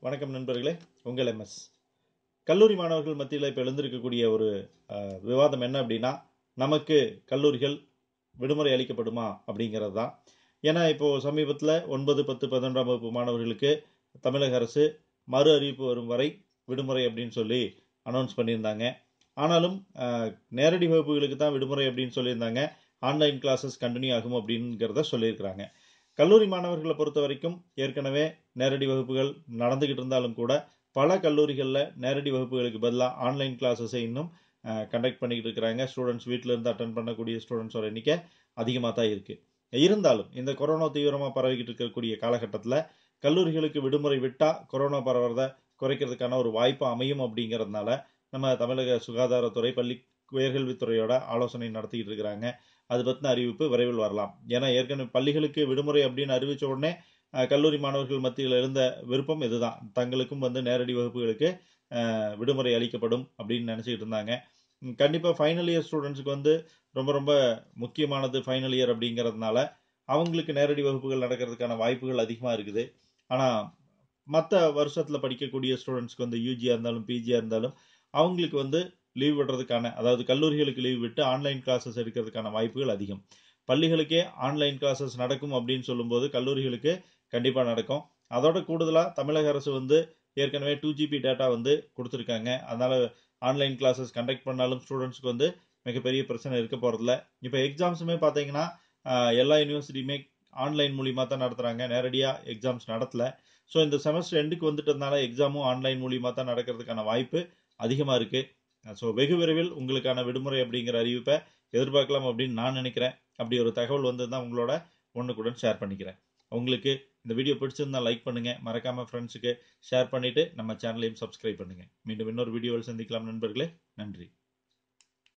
வணக்கம் நண்பர்களே உங்கள் எம்எஸ் கல்லூரி மாணவர்கள் மத்தியில் இப்போ எழுந்திருக்கக்கூடிய ஒரு அஹ், விவாதம் என்ன அப்படின்னா நமக்கு கல்லூரிகள் விடுமுறை அளிக்கப்படுமா அப்படிங்கிறது தான் ஏன்னா இப்போது சமீபத்தில் ஒன்பது பத்து பதினொன்றாம் வகுப்பு மாணவர்களுக்கு தமிழக அரசு மறு அறிவிப்பு வரும் வரை விடுமுறை அப்படின்னு சொல்லி அனௌன்ஸ் பண்ணியிருந்தாங்க ஆனாலும் அஹ், நேரடி வகுப்புகளுக்கு தான் விடுமுறை அப்படின்னு சொல்லியிருந்தாங்க ஆன்லைன் கிளாஸஸ் கண்டினியூ ஆகும் அப்படிங்கிறத சொல்லியிருக்கிறாங்க கல்லூரி மாணவர்களை பொறுத்த வரைக்கும் ஏற்கனவே நேரடி வகுப்புகள் நடந்துகிட்டு இருந்தாலும் கூட பல கல்லூரிகளில் நேரடி வகுப்புகளுக்கு பதிலாக ஆன்லைன் கிளாஸஸை இன்னும் கண்டக்ட் பண்ணிக்கிட்டு இருக்கிறாங்க ஸ்டூடெண்ட்ஸ் வீட்டில் இருந்து அட்டன் பண்ணக்கூடிய ஸ்டூடெண்ட்ஸோட எண்ணிக்கை அதிகமாக தான் இருக்குது இருந்தாலும் இந்த கொரோனா தீவிரமாக பரவிக்கிட்டு இருக்கக்கூடிய காலகட்டத்தில் கல்லூரிகளுக்கு விடுமுறை விட்டால் கொரோனா பரவுறதை குறைக்கிறதுக்கான ஒரு வாய்ப்பு அமையும் அப்படிங்கிறதுனால நம்ம தமிழக சுகாதாரத்துறை பள்ளி உயர்கல்வித்துறையோட ஆலோசனை நடத்திக்கிட்டு இருக்கிறாங்க அது பற்றின அறிவிப்பு விரைவில் வரலாம் ஏன்னா ஏற்கனவே பள்ளிகளுக்கு விடுமுறை அப்படின்னு அறிவித்த உடனே அஹ், கல்லூரி மாணவர்கள் மத்தியில் எழுந்த விருப்பம் இதுதான் தங்களுக்கும் வந்து நேரடி வகுப்புகளுக்கு அஹ், விடுமுறை அளிக்கப்படும் அப்படின்னு நினச்சிக்கிட்டு இருந்தாங்க கண்டிப்பாக ஃபைனல் இயர் ஸ்டூடெண்ட்ஸுக்கு வந்து ரொம்ப ரொம்ப முக்கியமானது ஃபைனல் இயர் அப்படிங்கிறதுனால அவங்களுக்கு நேரடி வகுப்புகள் நடக்கிறதுக்கான வாய்ப்புகள் அதிகமாக இருக்குது ஆனால் மற்ற வருஷத்தில் படிக்கக்கூடிய ஸ்டூடெண்ட்ஸ்க்கு வந்து யூஜியாக இருந்தாலும் பிஜியாக இருந்தாலும் அவங்களுக்கு வந்து லீவ் விடுறதுக்கான அதாவது கல்லூரிகளுக்கு லீவ் விட்டு ஆன்லைன் கிளாஸஸ் எடுக்கிறதுக்கான வாய்ப்புகள் அதிகம் பள்ளிகளுக்கே ஆன்லைன் கிளாஸஸ் நடக்கும் அப்படின்னு சொல்லும்போது கல்லூரிகளுக்கு கண்டிப்பாக நடக்கும் அதோட கூடுதலாக தமிழக அரசு வந்து ஏற்கனவே டூ ஜிபி டேட்டா வந்து கொடுத்துருக்காங்க அதனால் ஆன்லைன் கிளாஸஸ் கண்டக்ட் பண்ணாலும் ஸ்டூடெண்ட்ஸ்க்கு வந்து மிகப்பெரிய பிரச்சனை இருக்க போகிறதில்ல இப்போ எக்ஸாம்ஸுமே பார்த்தீங்கன்னா ஆஹ், எல்லா யூனிவர்சிட்டியுமே ஆன்லைன் மூலியமாக தான் நடத்துகிறாங்க நேரடியாக எக்ஸாம்ஸ் நடத்தல ஸோ இந்த செமஸ்டர் எண்டுக்கு வந்துட்டதுனால எக்ஸாமும் ஆன்லைன் மூலியமாக தான் நடக்கிறதுக்கான வாய்ப்பு அதிகமாக இருக்குது ஸோ வெகு விரைவில் உங்களுக்கான விடுமுறை அப்படிங்கிற அறிவிப்பை எதிர்பார்க்கலாம் அப்படின்னு நான் நினைக்கிறேன் அப்படி ஒரு தகவல் வந்து தான் உங்களோட ஒன்றுக்குடன் ஷேர் பண்ணிக்கிறேன் உங்களுக்கு இந்த வீடியோ பிடிச்சிருந்தா லைக் பண்ணுங்க மறக்காம ஃப்ரெண்ட்ஸுக்கு ஷேர் பண்ணிட்டு நம்ம சேனலையும் சப்ஸ்கிரைப் பண்ணுங்க மீண்டும் இன்னொரு வீடியோவில் சந்திக்கலாம் நண்பர்களே நன்றி